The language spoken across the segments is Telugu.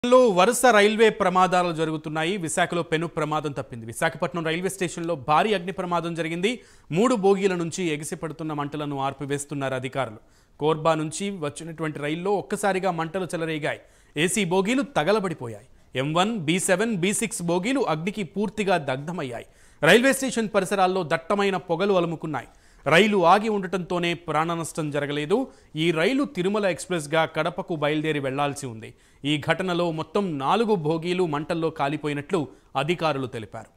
లో వరుస రైల్వే ప్రమాదాలు జరుగుతున్నాయి విశాఖలో పెను ప్రమాదం తప్పింది విశాఖపట్నం రైల్వే స్టేషన్లో భారీ అగ్ని ప్రమాదం జరిగింది మూడు బోగీల నుంచి ఎగిసిపడుతున్న మంటలను ఆర్పివేస్తున్నారు అధికారులు కోర్బా నుంచి వచ్చినటువంటి రైల్లో ఒక్కసారిగా మంటలు చెలరేగాయి ఏసీ బోగీలు తగలబడిపోయాయి M one B seven B six బోగీలు అగ్నికి పూర్తిగా దగ్ధమయ్యాయి రైల్వే స్టేషన్ పరిసరాల్లో దట్టమైన పొగలు అలుముకున్నాయి రైలు ఆగి ఉండటంతోనే ప్రాణ నష్టం జరగలేదు ఈ రైలు తిరుమల ఎక్స్ప్రెస్గా కడపకు బయలుదేరి వెళ్లాల్సి ఉంది ఈ ఘటనలో మొత్తం నాలుగు భోగీలు మంటల్లో కాలిపోయినట్లు అధికారులు తెలిపారు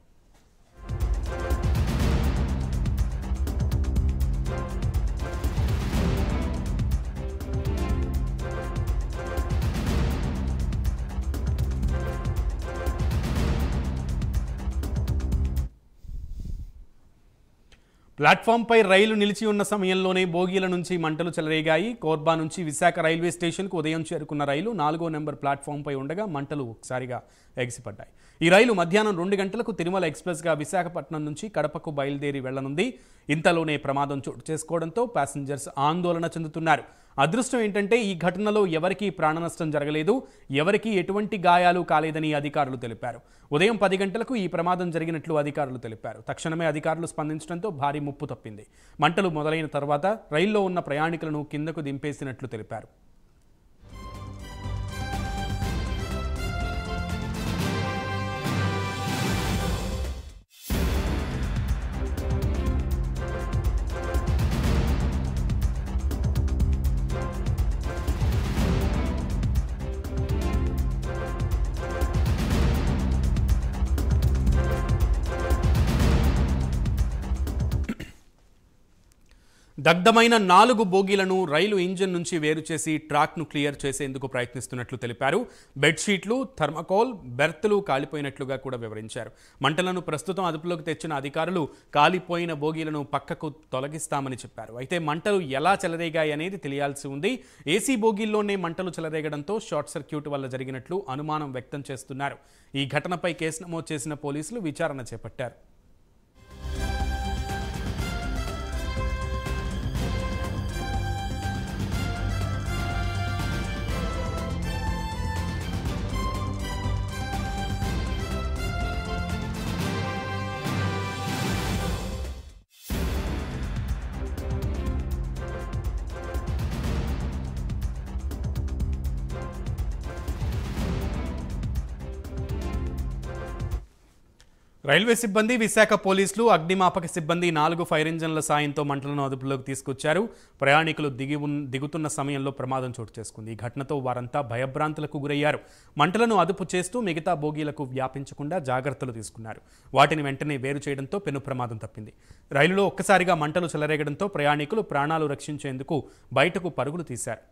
ప్లాట్ఫామ్పై రైలు నిలిచి ఉన్న సమయంలోనే బోగీల నుంచి మంటలు చెలరేగాయి కోర్బా నుంచి విశాఖ రైల్వే స్టేషన్కు ఉదయం చేరుకున్న రైలు నాలుగో నెంబర్ ప్లాట్ఫామ్పై ఉండగా మంటలు ఒకసారిగా ఎగిసిపడ్డాయి ఈ రైలు మధ్యాహ్నం రెండు గంటలకు తిరుమల ఎక్స్ప్రెస్గా విశాఖపట్నం నుంచి కడపకు బయలుదేరి వెళ్లనుంది ఇంతలోనే ప్రమాదం చోటు చేసుకోవడంతో ప్యాసింజర్స్ ఆందోళన చెందుతున్నారు అదృష్టం ఏంటంటే ఈ ఘటనలో ఎవరికీ ప్రాణనష్టం జరగలేదు ఎవరికీ ఎటువంటి గాయాలు కాలేదని అధికారులు తెలిపారు ఉదయం పది గంటలకు ఈ ప్రమాదం జరిగినట్లు అధికారులు తెలిపారు తక్షణమే అధికారులు స్పందించడంతో భారీ ముప్పు తప్పింది మంటలు మొదలైన తర్వాత రైల్లో ఉన్న ప్రయాణికులను కిందకు దింపేసినట్లు తెలిపారు దగ్ధమైన నాలుగు బోగీలను రైలు ఇంజిన్ నుంచి వేరు చేసి ట్రాక్ను క్లియర్ చేసేందుకు ప్రయత్నిస్తున్నట్లు తెలిపారు బెడ్షీట్లు థర్మకోల్ బెర్త్లు కాలిపోయినట్లుగా కూడా వివరించారు మంటలను ప్రస్తుతం అదుపులోకి తెచ్చిన అధికారులు కాలిపోయిన బోగీలను పక్కకు తొలగిస్తామని చెప్పారు అయితే మంటలు ఎలా చెలరేగాయి అనేది తెలియాల్సి ఉంది ఏసీ బోగీల్లోనే మంటలు చెలరేగడంతో షార్ట్ సర్క్యూట్ వల్ల జరిగినట్లు అనుమానం వ్యక్తం చేస్తున్నారు ఈ ఘటనపై కేసు నమోదు చేసిన పోలీసులు విచారణ చేపట్టారు రైల్వే సిబ్బంది విశాఖ పోలీసులు అగ్నిమాపక సిబ్బంది నాలుగు ఫైర్ ఇంజన్ల సాయంతో మంటలను అదుపులోకి తీసుకొచ్చారు ప్రయాణికులు దిగి ఉన్- దిగుతున్న సమయంలో ప్రమాదం చోటు చేసుకుంది ఈ ఘటనతో వారంతా భయభ్రాంతులకు గురయ్యారు మంటలను అదుపు చేస్తూ మిగతా బోగీలకు వ్యాపించకుండా జాగ్రత్తలు తీసుకున్నారు వాటిని వెంటనే వేరు చేయడంతో పెను ప్రమాదం తప్పింది రైలులో ఒక్కసారిగా మంటలు చెలరేగడంతో ప్రయాణికులు ప్రాణాలు రక్షించేందుకు బయటకు పరుగులు తీశారు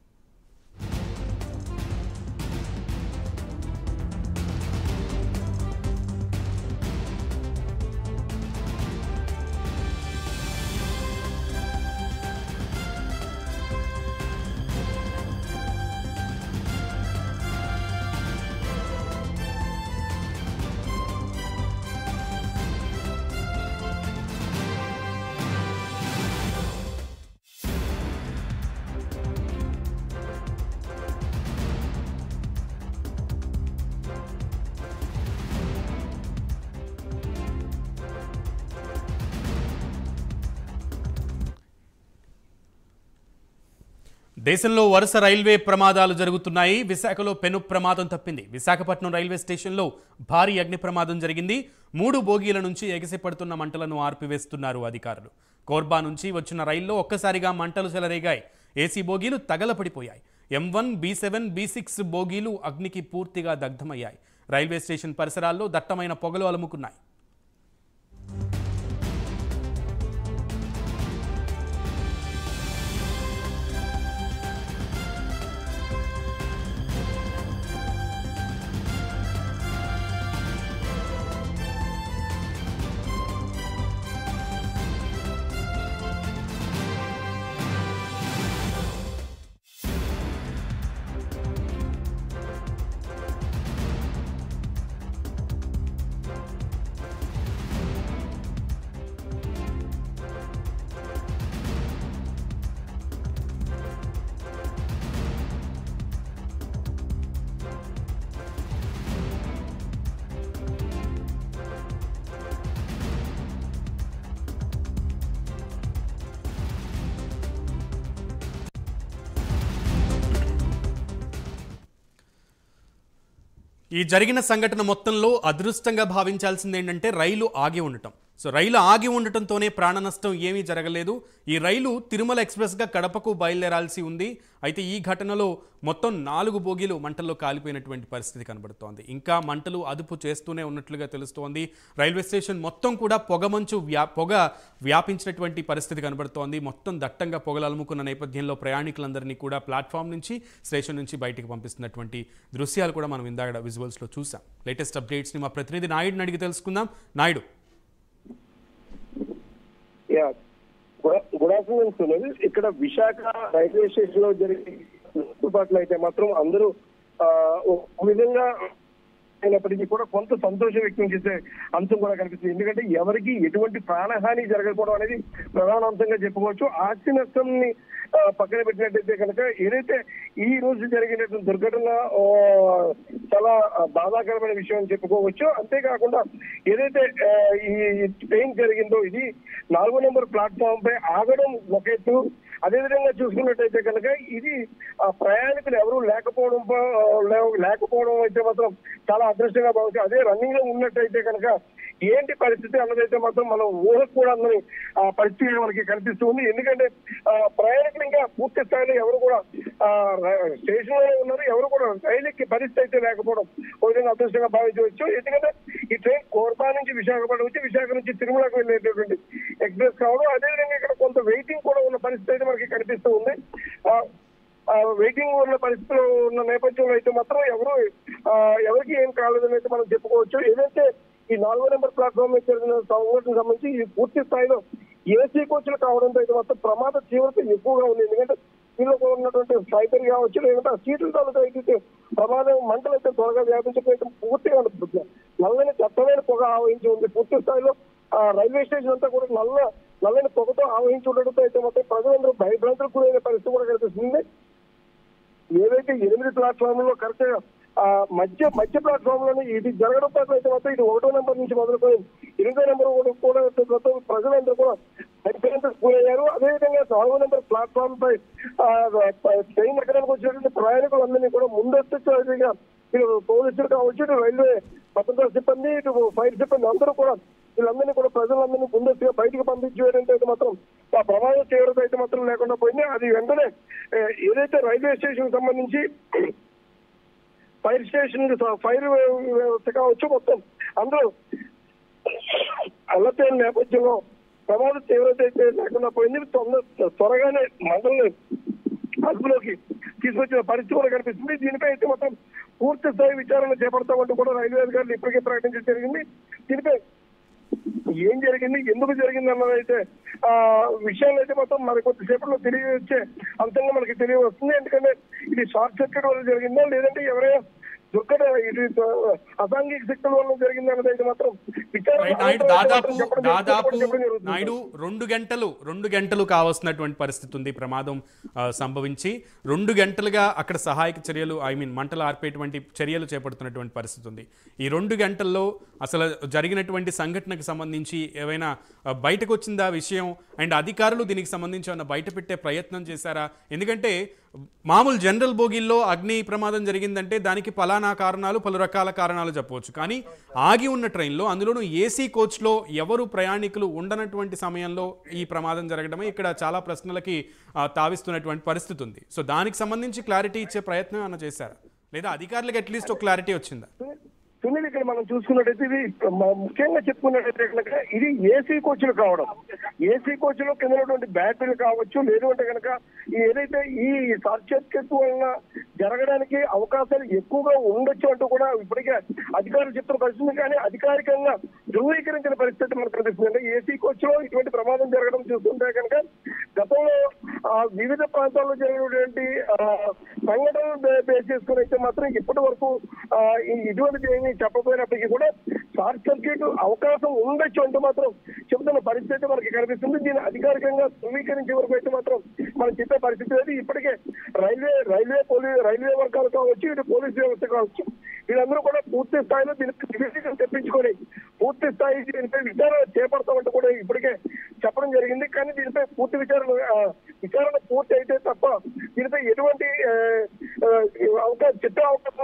దేశంలో వరుస రైల్వే ప్రమాదాలు జరుగుతున్నాయి విశాఖలో పెను ప్రమాదం తప్పింది విశాఖపట్నం రైల్వే స్టేషన్లో భారీ అగ్ని ప్రమాదం జరిగింది మూడు బోగీల నుంచి ఎగిసిపడుతున్న మంటలను ఆర్పివేస్తున్నారు అధికారులు కోర్బా నుంచి వచ్చిన రైల్లో ఒక్కసారిగా మంటలు చెలరేగాయి ఏసీ బోగీలు తగలపడిపోయాయి M one B seven B six బోగీలు అగ్నికి పూర్తిగా దగ్ధమయ్యాయి రైల్వే స్టేషన్ పరిసరాల్లో దట్టమైన పొగలు అలుముకున్నాయి ఈ జరిగిన సంఘటన మొత్తంలో అదృష్టంగా భావించాల్సింది ఏంటంటే రైలు ఆగి ఉండటం సో రైలు ఆగి ఉండటంతోనే ప్రాణ నష్టం ఏమీ జరగలేదు ఈ రైలు తిరుమల ఎక్స్ప్రెస్గా కడపకు బయలుదేరాల్సి ఉంది అయితే ఈ ఘటనలో మొత్తం నాలుగు బోగీలు మంటల్లో కాలిపోయినటువంటి పరిస్థితి కనబడుతోంది ఇంకా మంటలు అదుపు చేస్తూనే ఉన్నట్లుగా తెలుస్తోంది రైల్వే స్టేషన్ మొత్తం కూడా పొగమంచు వ్యా పొగ వ్యాపించినటువంటి పరిస్థితి కనబడుతోంది మొత్తం దట్టంగా పొగలు అలుముకున్న నేపథ్యంలో ప్రయాణికులందరినీ కూడా ప్లాట్ఫామ్ నుంచి స్టేషన్ నుంచి బయటికి పంపిస్తున్నటువంటి దృశ్యాలు కూడా మనం ఇందాక విజువల్స్లో చూసాం లేటెస్ట్ అప్డేట్స్ని మా ప్రతినిధి నాయుడిని అడిగి తెలుసుకుందాం Naidu yeah good afternoon Sunil ఇక్కడ విశాఖ రైల్వే స్టేషన్ లో జరిగే పట్ల అయితే మాత్రం అందరూ ఆ, ఒక విధంగా అయినప్పటికీ కూడా కొంత సంతోషం వ్యక్తం చేసే అంశం కూడా కనిపిస్తుంది ఎందుకంటే ఎవరికి ఎటువంటి ప్రాణహాని జరగకపోవడం అనేది ప్రధాన అంశంగా చెప్పుకోవచ్చు ఆస్తి నష్టంని ఆ, పక్కన పెట్టినట్టయితే కనుక ఏదైతే ఈ రోజు జరిగినటువంటి దుర్ఘటన ఆ, చాలా బాధాకరమైన విషయం అని చెప్పుకోవచ్చు అంతేకాకుండా ఏదైతే ఆ, ఈ ట్రైన్ జరిగిందో ఇది నాలుగో నెంబర్ ప్లాట్ఫామ్ పై ఆగడం ఒక ఎత్తు అదేవిధంగా చూసుకున్నట్టయితే కనుక ఇది ఆ, ప్రయాణికులు ఎవరు లేకపోవడం ప- లే- లేకపోవడం అయితే మాత్రం చాలా అదృష్టంగా భావించి అదే రన్నింగ్ లో ఉన్నట్టయితే కనుక ఏంటి పరిస్థితి అన్నదైతే మాత్రం మనం ఊహకు కూడా అందని ఆ పరిస్థితి మనకి కనిపిస్తుంది ఎందుకంటే ఆ, ప్రయాణికులు ఇంకా పూర్తి స్థాయిలో ఎవరు కూడా స్టేషన్ లోనే ఉన్నారు ఎవరు కూడా రైలు ఎక్కే పరిస్థితి అయితే లేకపోవడం ఒక విధంగా అదృష్టంగా భావించవచ్చు ఎందుకంటే ఈ ట్రైన్ కోర్బా నుంచి విశాఖపట్నం వచ్చి విశాఖ నుంచి తిరుమలకు వెళ్ళేటటువంటి ఎక్స్ప్రెస్ కావడం అదేవిధంగా ఇక్కడ కొంత వెయిటింగ్ కూడా ఉన్న పరిస్థితి అయితే మనకి కనిపిస్తూ ఉంది ఆ, ఆ వెయిటింగ్ ఉన్న పరిస్థితిలో ఉన్న నేపథ్యంలో అయితే మాత్రం ఎవరు ఆ, ఎవరికి ఏం కాలేదని అయితే మనం చెప్పుకోవచ్చు ఏదైతే ఈ నాలుగో నెంబర్ ప్లాట్ఫామ్ మీద జరిగిన సంఘటనకు సంబంధించి ఈ పూర్తి స్థాయిలో ఏసీ కోచ్లు కావడంతో అయితే మాత్రం ప్రమాద తీవ్రత ఎక్కువగా ఉంది ఎందుకంటే దీనిలో ఉన్నటువంటి ఫైబర్ కావచ్చు లేదంటే ఆ సీట్ల తాలూకా అయితే ప్రమాదం మంటలు అయితే త్వరగా వ్యాపించకపోతే పూర్తిగా ఉంటుంది నల్లని దట్టమైన పొగ ఆవహించి ఉంది పూర్తి స్థాయిలో ఆ రైల్వే స్టేషన్ అంతా కూడా నల్ల నల్లని పొగతో ఆవహించి ఉండడంతో అయితే మొత్తం ప్రజలందరూ భయభ్రాంతులకు గురైన పరిస్థితి కూడా కనిపిస్తుంది ఏదైతే ఎనిమిది ప్లాట్ఫామ్ లో కరెక్ట్ గా ఆ మధ్య మధ్య ప్లాట్ఫామ్ లోనే ఇది జరగడం పట్ల అయితే మాత్రం ఇది ఒకటో నెంబర్ నుంచి మొదలుకొని ఎనిమిదో నెంబర్ కూడా కూడా మొత్తం ప్రజలందరూ కూడా భయభ్రాంతులకు గురయ్యారు అదేవిధంగా నాలుగో నెంబర్ ప్లాట్ఫామ్ పై ఆ, ట్రైన్ ఎక్కడానికి వచ్చినటువంటి ప్రయాణికులందరినీ కూడా ముందస్తుగా ఇటు పోలీసులు కావచ్చు ఇటు రైల్వే భద్రతా సిబ్బంది ఇటు ఫైర్ సిబ్బంది అందరూ కూడా వీళ్ళందరినీ కూడా ప్రజలందరినీ ముందస్తుగా బయటకు పంపించేయడంతో అయితే మాత్రం ఆ ప్రమాద తీవ్రత అయితే మాత్రం లేకుండా పోయింది అది వెంటనే ఏ, ఏదైతే రైల్వే స్టేషన్ సంబంధించి ఫైర్ స్టేషన్ ఫైర్ వ్యవస్థ కావచ్చు మొత్తం అందరూ అల్లతేని నేపథ్యంలో ప్రమాద తీవ్రత అయితే లేకుండా పోయింది తొందర త్వరగానే మంటల్ని అదుపులోకి తీసుకొచ్చిన పరిస్థితి కూడా కనిపిస్తుంది దీనిపై అయితే మొత్తం పూర్తి స్థాయి విచారణ చేపడతామంటూ కూడా రైల్వే అధికారులు ఇప్పటికే ప్రకటించడం జరిగింది దీనిపై ఏం జరిగింది ఎందుకు జరిగింది అన్నది అయితే ఆ విషయాలు అయితే మొత్తం మరి కొద్దిసేపట్లో తెలియవచ్చే అంశంగా మనకి తెలియవస్తుంది ఎందుకంటే ఇది షార్ట్ సర్క్యూట్ వల్ల జరిగిందా లేదంటే ఎవరైనా దుర్ఘటన ఇది అసాంఘిక శక్తుల వల్ల జరిగింది అన్నది అయితే మాత్రం విచారణ రైట్ నాయుడు అనంతరం దాదాపు చెప్పడం దాదాపు చెప్పడం జరుగుతుంది. నాయుడు రెండు గంటలు రెండు గంటలు కావాల్సినటువంటి పరిస్థితి ఉంది ప్రమాదం ఆ, సంభవించి రెండు గంటలుగా అక్కడ సహాయక చర్యలు ఐ మీన్ మంటలు ఆర్పేటువంటి చర్యలు చేపడుతున్నటువంటి పరిస్థితి ఉంది ఈ రెండు గంటల్లో అసలు జరిగినటువంటి సంఘటనకు సంబంధించి ఏవైనా ఆ, బయటకు వచ్చిందా విషయం అండ్ అధికారులు దీనికి సంబంధించి ఏమైనా బయట పెట్టే ప్రయత్నం చేశారా ఎందుకంటే మామూలు జనరల్ బోగిల్లో అగ్ని ప్రమాదం జరిగిందంటే దానికి పలానా కారణాలు పలు రకాల కారణాలు చెప్పవచ్చు కానీ ఆగి ఉన్న ట్రైన్లో అందులోనూ ఏసీ కోచ్లో ఎవరు ప్రయాణికులు ఉండనటువంటి సమయంలో ఈ ప్రమాదం జరగడమే ఇక్కడ చాలా ప్రశ్నలకి ఆ, తావిస్తున్నటువంటి పరిస్థితి ఉంది సో దానికి సంబంధించి క్లారిటీ ఇచ్చే ప్రయత్నం ఏమైనా చేశారా లేదా అధికారులకు అట్లీస్ట్ ఒక క్లారిటీ వచ్చిందా సునీల్ ఇక్కడ మనం చూసుకున్నట్టయితే ఇది మ- ముఖ్యంగా చెప్పుకున్నట్టయితే కనుక ఇది ఏసీ కోచ్లు కావడం ఏసీ కోచ్లో కింద ఉన్నటువంటి బ్యాటరీలు కావచ్చు లేదు అంటే కనుక ఈ ఏదైతే ఈ షార్ట్ సర్క్యూట్ వలన జరగడానికి అవకాశాలు ఎక్కువగా ఉండొచ్చు అంటూ కూడా ఇప్పటికే అధికారులు చెప్తున్న పరిస్థితి ఉంది. కానీ అధికారికంగా ధృవీకరించిన పరిస్థితి మనకు కనిపిస్తుంది అంటే ఏసీ కోచ్ లో ఇటువంటి ప్రమాదం జరగడం చూస్తుంటే కనుక గతంలో ఆ, వివిధ ప్రాంతాల్లో జరిగినటువంటి ఆ, సంఘటనలు బే- బేస్ చేసుకుని అయితే మాత్రం ఇప్పటి వరకు ఆ, ఈ ఇటువంటిది ఏమీ చెప్పకపోయినప్పటికీ కూడా షార్ట్ సర్క్యూట్ అవకాశం ఉండొచ్చు అంటూ మాత్రం చెబుతున్న పరిస్థితి మనకి కనిపిస్తుంది దీన్ని అధికారికంగా ధృవీకరించే వరకు అయితే మాత్రం మనం చెప్పే పరిస్థితి లేదు ఇప్పటికే రైల్వే రైల్వే పోలీస్ రైల్వే వర్గాలు కావచ్చు ఇటు పోలీస్ వ్యవస్థ కావచ్చు వీళ్ళందరూ కూడా పూర్తి స్థాయిలో దీనికి నివేదికలు తెప్పించుకొని పూర్తి స్థాయి దీనిపై విచారణ చేపడతామంటూ కూడా ఇప్పటికే చెప్పడం జరిగింది కానీ దీనిపై పూర్తి విచారణ ఆ, విచారణ పూర్తి అయితే తప్ప దీనిపై ఎటువంటి ఆ, ఆ, అవకాశం చెప్పే అవకాశం లేదని కూడా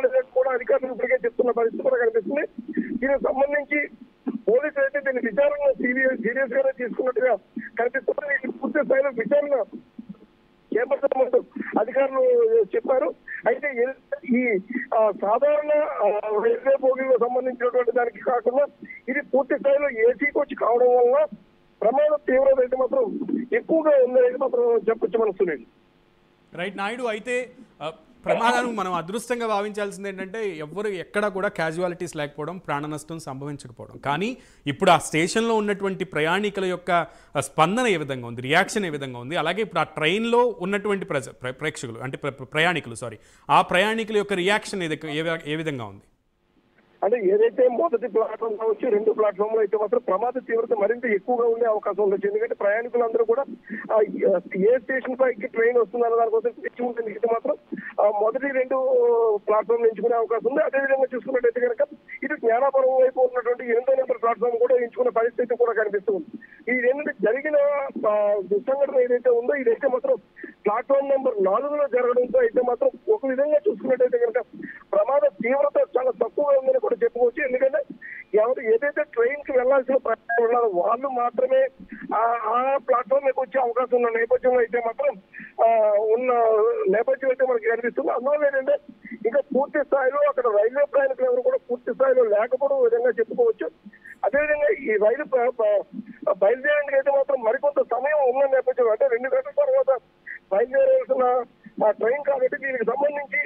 కూడా అధికారులు ఇప్పటికే చెప్తున్న పరిస్థితి కూడా కనిపిస్తుంది దీనికి సంబంధించి పోలీసులు అయితే దీన్ని విచారణ సీరియస్ సీరియస్ గానే తీసుకున్నట్టుగా కనిపిస్తుంది ఇది పూర్తి స్థాయిలో విచారణ చేపట్టమంటూ అధికారులు చెప్పారు అయితే ఏ- ఈ ఆ, సాధారణ ఆ, రైల్వే బోగిలకు సంబంధించినటువంటి దానికి కాకుండా ఇది పూర్తి స్థాయిలో ఏసీ కోచ్ కావడం వల్ల ప్రమాద తీవ్రత అయితే మాత్రం ఎక్కువగా ఉందనేది మాత్రం చెప్పొచ్చు మన సునీల్ రైట్ నాయుడు అయితే ఆ, ప్రమాదాన్ని మనం అదృష్టంగా భావించాల్సింది ఏంటంటే ఎవ్వరు ఎక్కడ కూడా క్యాజువాలిటీస్ లేకపోవడం ప్రాణ నష్టం సంభవించకపోవడం కానీ ఇప్పుడు ఆ స్టేషన్లో ఉన్నటువంటి ప్రయాణికుల యొక్క ఆ, స్పందన ఏ విధంగా ఉంది రియాక్షన్ ఏ విధంగా ఉంది అలాగే ఇప్పుడు ఆ ట్రైన్లో ఉన్నటువంటి ప్రజ ప్ర- ప్రేక్షకులు అంటే ప్ర- ప్రయాణికులు సారీ ఆ ప్రయాణికుల యొక్క రియాక్షన్ ఏ దిక్కు- ఏ వి- ఏ విధంగా ఉంది అంటే ఏదైతే మొదటి ప్లాట్ఫామ్ కావచ్చు రెండు ప్లాట్ఫామ్ లో అయితే మాత్రం ప్రమాద తీవ్రత మరింత ఎక్కువగా ఉండే అవకాశం ఉండొచ్చు ఎందుకంటే ప్రయాణికులందరూ కూడా ఆ, ఏ స్టేషన్ పైకి ట్రైన్ వస్తుందన్న దానికోసం తెచ్చి ఉంటుంది ఇది మాత్రం ఆ, మొదటి రెండు ప్లాట్ఫామ్ ఎంచుకునే అవకాశం ఉంది అదే విధంగా చూసుకున్నట్టయితే కనుక ఇటు జ్ఞానాపురం వైపు ఉన్నటువంటి ఎనిమిదో నెంబర్ ప్లాట్ఫామ్ కూడా ఎంచుకునే పరిస్థితి కూడా కనిపిస్తుంది ఈ ఏంటంటే జరిగిన ఆ, దుస్సంఘటన ఏదైతే ఉందో ఇదైతే మాత్రం ప్లాట్ఫామ్ నెంబర్ నాలుగులో జరగడంతో అయితే మాత్రం ఒక విధంగా చూసుకున్నట్టయితే కనుక ప్రమాద తీవ్రత చాలా తక్కువగా ఉందని కూడా చెప్పుకోవచ్చు ఎందుకంటే ఎవరు ఏదైతే ట్రైన్ కి వెళ్లాల్సిన ప్రయాణం ఉన్నారో వాళ్ళు మాత్రమే ఆ ఆ ప్లాట్ఫామ్ మీకు వచ్చే అవకాశం ఉన్న నేపథ్యంలో అయితే మాత్రం ఆ, ఉన్న నేపథ్యం అయితే మనకి కనిపిస్తుంది అందువల్ల ఏంటంటే ఇంకా పూర్తి స్థాయిలో అక్కడ రైల్వే ప్రయాణికులు ఎవరు కూడా పూర్తి స్థాయిలో లేకపోవడం విధంగా చెప్పుకోవచ్చు అదేవిధంగా ఈ రైలు ప- ప- బయలుదేరడానికి అయితే మాత్రం మరికొంత సమయం ఉన్న నేపథ్యంలో అంటే రెండు గంటల తర్వాత బయలుదేరాల్సిన ఆ ట్రైన్ కాబట్టి దీనికి సంబంధించి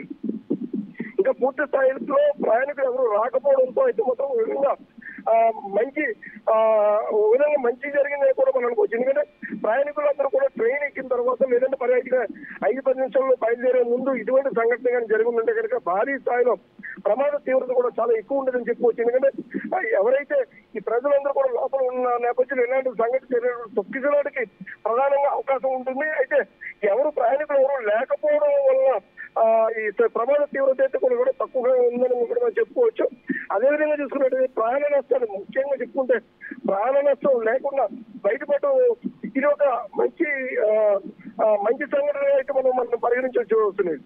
ఇంకా పూర్తి స్థాయిలో ప్రయాణికులు ఎవరు రాకపోవడంతో అయితే మొత్తం ఒక విధంగా ఆ, మంచి ఆ, ఒక విధంగా మంచి జరిగిందని కూడా మనం అనుకోవచ్చు ఎందుకంటే ప్రయాణికులందరూ కూడా ట్రైన్ ఎక్కిన తర్వాత లేదంటే పర్యాటక ఐదు పది నిమిషాల్లో బయలుదేరే ముందు ఇటువంటి సంఘటన కానీ జరిగి ఉంటే కనుక భారీ స్థాయిలో ప్రమాద తీవ్రత కూడా చాలా ఎక్కువ ఉండదని చెప్పుకోవచ్చు ఎందుకంటే ఆ, ఎవరైతే ఈ ప్రజలందరూ కూడా లోపల ఉన్న నేపథ్యంలో ఇలాంటి సంఘటన చర్యలు తొక్కిసలాడికి ప్రధానంగా అవకాశం ఉంటుంది అయితే ఎవరు ప్రయాణికులు ఎవరు లేకపోవడం వల్ల ఆ, ఈ స- ప్రమాద తీవ్రత అయితే కూడా కూడా తక్కువగా ఉందని కూడా మనం చెప్పుకోవచ్చు అదేవిధంగా చూసుకున్నట్టు ప్రాణ నష్టాలు ముఖ్యంగా చెప్పుకుంటే ప్రాణ నష్టం లేకుండా బయటపడటం ఇది ఒక మంచి ఆ, ఆ, మంచి సంఘటన అయితే మనం మనం పరిగణించవచ్చు సునీల్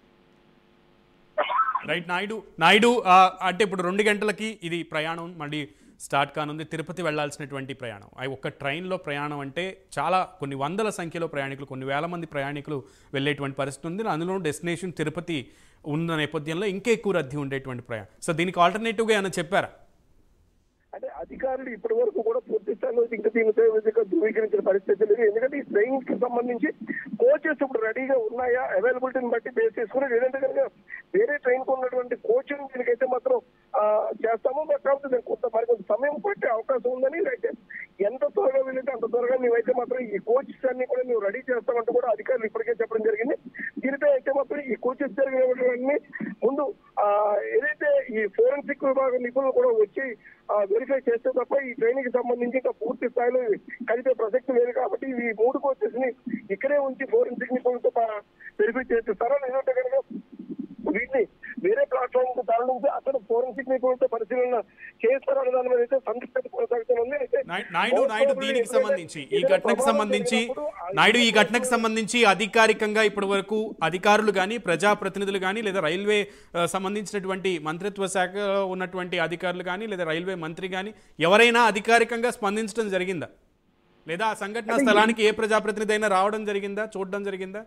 రైట్ నాయుడు నాయుడు ఆ, అంటే ఇప్పుడు రెండు గంటలకి ఇది ప్రయాణం మళ్ళీ స్టార్ట్ కానుంది తిరుపతి వెళ్ళాల్సినటువంటి ప్రయాణం అవి ఒక్క ట్రైన్లో ప్రయాణం అంటే చాలా కొన్ని వందల సంఖ్యలో ప్రయాణికులు కొన్ని వేల మంది ప్రయాణికులు వెళ్ళేటువంటి పరిస్థితి ఉంది అందులో డెస్టినేషన్ తిరుపతి ఉన్న నేపథ్యంలో ఇంకా ఎక్కువ రద్దీ ఉండేటువంటి ప్రయాణం సో దీనికి ఆల్టర్నేటివ్గా ఏమైనా చెప్పారా అంటే అధికారులు ఇప్పటి వరకు కూడా పూర్తి స్థాయిలో ఇంకా దీనిపై విధంగా ధృవీకరించిన పరిస్థితి లేదు ఎందుకంటే ఈ ట్రైన్ కి సంబంధించి కోచెస్ ఇప్పుడు రెడీగా ఉన్నాయా అవైలబిలిటీని బట్టి బేస్ చేసుకుని లేదంటే కనుక వేరే ట్రైన్ కు ఉన్నటువంటి కోచింగ్ దీనికైతే మాత్రం ఆ, చేస్తాము బట్ కాకపోతే దానికి కొంత మరి కొంత సమయం పట్టే అవకాశం ఉందని అయితే ఎంత త్వరగా వీలైతే అంత త్వరగా నీవైతే మాత్రం ఈ కోచెస్ అన్ని కూడా నువ్వు రెడీ చేస్తామంటూ కూడా అధికారులు ఇప్పటికే చెప్పడం జరిగింది దీనిపై అయితే మాత్రం ఈ కోచెస్ జరిగినవన్నీ ముందు ఆ, ఏదైతే ఈ ఫోరెన్సిక్ విభాగం నిపుణులు కూడా వచ్చి వెరిఫై చేస్తే తప్ప ఈ ట్రైనింగ్ కి సంబంధించి ఇంకా పూర్తి స్థాయిలో కలిపే ప్రసక్తి లేదు కాబట్టి ఈ మూడు కోచెస్ ని ఇక్కడే ఉంచి ఫోరెన్సిక్ నిపుణులతో వెరిఫై చేపిస్తారా లేదంటే కనుక వీటిని వేరే ప్లాట్ఫామ్ కు తరలించి అక్కడ ఫోరెన్సిక్ నిపుణులతో పరిశీలన చేస్తారన్న దాని మీద అయితే సందిగ్ధత కొనసాగుతుంది అయితే నాయ్- నాయుడు నాయుడు దీనికి సంబంధించి ఈ ఘటనకు సంబంధించి నాయుడు ఈ ఘటనకు సంబంధించి అధికారికంగా ఇప్పటి వరకు అధికారులు కానీ ప్రజాప్రతినిధులు కానీ లేదా రైల్వే ఆ, సంబంధించినటువంటి మంత్రిత్వ శాఖలో ఉన్నటువంటి అధికారులు కానీ లేదా రైల్వే మంత్రి కానీ ఎవరైనా అధికారికంగా స్పందించడం జరిగిందా లేదా ఆ సంఘటన స్థలానికి ఏ ప్రజాప్రతినిధి అయినా రావడం జరిగిందా చూడడం జరిగిందా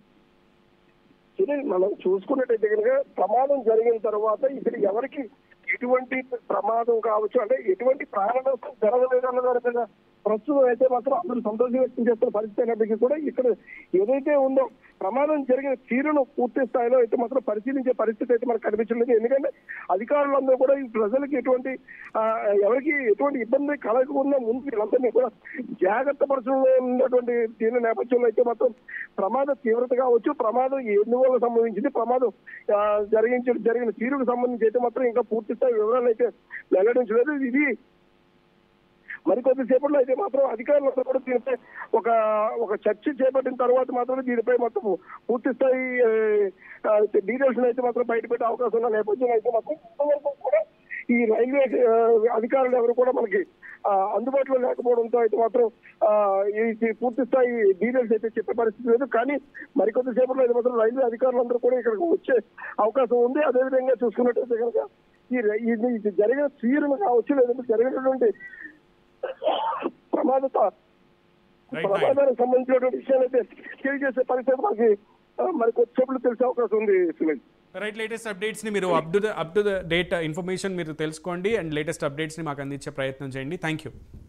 సునీల్ మనం చూసుకున్నట్టయితే కనుక ప్రమాదం జరిగిన తర్వాత ఇక్కడ ఎవరికి ఎటువంటి ప్రమాదం కావచ్చు అంటే ఎటువంటి ప్రాణ నష్టం జరగలేదు అన్న దాని మీద ప్రస్తుతం అయితే మాత్రం అందరూ సంతోషం వ్యక్తం చేస్తున్న పరిస్థితి అయినప్పటికీ కూడా ఇక్కడ ఏదైతే ఉందో ప్రమాదం జరిగిన తీరును పూర్తి స్థాయిలో అయితే మాత్రం పరిశీలించే పరిస్థితి అయితే మనకు కనిపించలేదు ఎందుకంటే అధికారులందరూ కూడా ఈ ప్రజలకు ఎటువంటి ఆ, ఎవరికి ఎటువంటి ఇబ్బంది కలగకుండా ముందు వీళ్ళందరినీ కూడా జాగ్రత్త పరచడంలో ఉన్నటువంటి దీని నేపథ్యంలో అయితే మాత్రం ప్రమాద తీవ్రత కావచ్చు ప్రమాదం ఎందువల్ల సంబంధించింది ప్రమాదం ఆ, జరిగించి జరిగిన తీరుకు సంబంధించి అయితే మాత్రం ఇంకా పూర్తి స్థాయి వివరాలు అయితే వెల్లడించలేదు ఇది మరికొద్దిసేపట్లో అయితే మాత్రం అధికారులందరూ కూడా దీనిపై ఒక ఒక చర్చ చేపట్టిన తర్వాత మాత్రం దీనిపై మొత్తం పూర్తి స్థాయి డీటెయిల్స్ అయితే మాత్రం బయటపెట్టే అవకాశం ఉన్న నేపథ్యంలో అయితే మాత్రం ఇంతవరకు కూడా ఈ రైల్వే ఆ, అధికారులు ఎవరు కూడా మనకి ఆ, అందుబాటులో లేకపోవడంతో అయితే మాత్రం ఆ, ఈ ఈ పూర్తి స్థాయి డీటెయిల్స్ అయితే చెప్పే పరిస్థితి లేదు కానీ మరికొద్ది సేపట్లో అయితే మాత్రం రైల్వే అధికారులందరూ కూడా ఇక్కడికి వచ్చే అవకాశం ఉంది అదేవిధంగా చూసుకున్నట్టయితే కనుక ఈ రై- ఇది ఇది జరిగిన తీరును కావచ్చు లేదంటే జరిగినటువంటి ప్రమాదత రైట్ ప్రమాదానికి సంబంధించినటువంటి విషయాలు అయితే తెలియజేసే పరిస్థితి మనకి ఆ, మరి కొద్దిసేపులో తెలిసే అవకాశం ఉంది సునీల్ రైట్ లేటెస్ట్ అప్డేట్స్ని మీరు up to the up to the date information మీరు తెలుసుకోండి అండ్ లేటెస్ట్ అప్డేట్స్ని మాకు అందించే ప్రయత్నం చేయండి థ్యాంక్ యూ